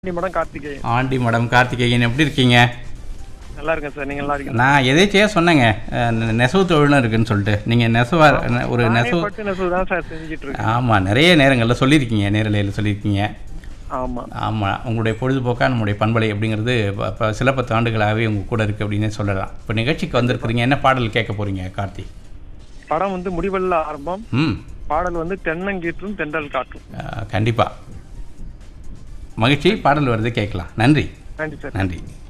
aunty மடம் Karthikeyan aunty madam Karthikeyan எப்படி இருக்கீங்க நல்லா இருக்கேன் சார் நீங்க நல்லா இருக்கீங்க நான் எதேச்சியாக சொன்னேங்க அஹ், நெ- நெசவு தொழிலும் இருக்குன்னு சொல்லிட்டு நீங்கள் நெசவா நெ- ஒரு நானே நெசவு பட்டு நெசவு தான் சார் செஞ்சுட்டு இருக்கேன் ஆமாம் நிறைய நேரங்களில் சொல்லியிருக்கீங்க நேரலையில் சொல்லியிருக்கீங்க ஆமா ஆமாம் உங்களுடைய பொழுதுபோக்கா நம்முடைய பண்பலை அப்படிங்கிறது இப்போ சில பத்து ஆண்டுகளாகவே உங்கள் கூட இருக்குது அப்படின்னே சொல்லலாம் இப்போ நிகழ்ச்சிக்கு வந்திருக்கிறீங்க என்ன பாடல் கேட்க போகிறீங்க கார்த்தி படம் வந்து முடிவெல்ல ஆரம்பம் ம் பாடல் வந்து தென்னங்கீற்றும் தென்றல் காற்றும் கண்டிப்பாக மகிழ்ச்சி பாடல் வருது கேட்கலாம் நன்றி நன்றி சார் நன்றி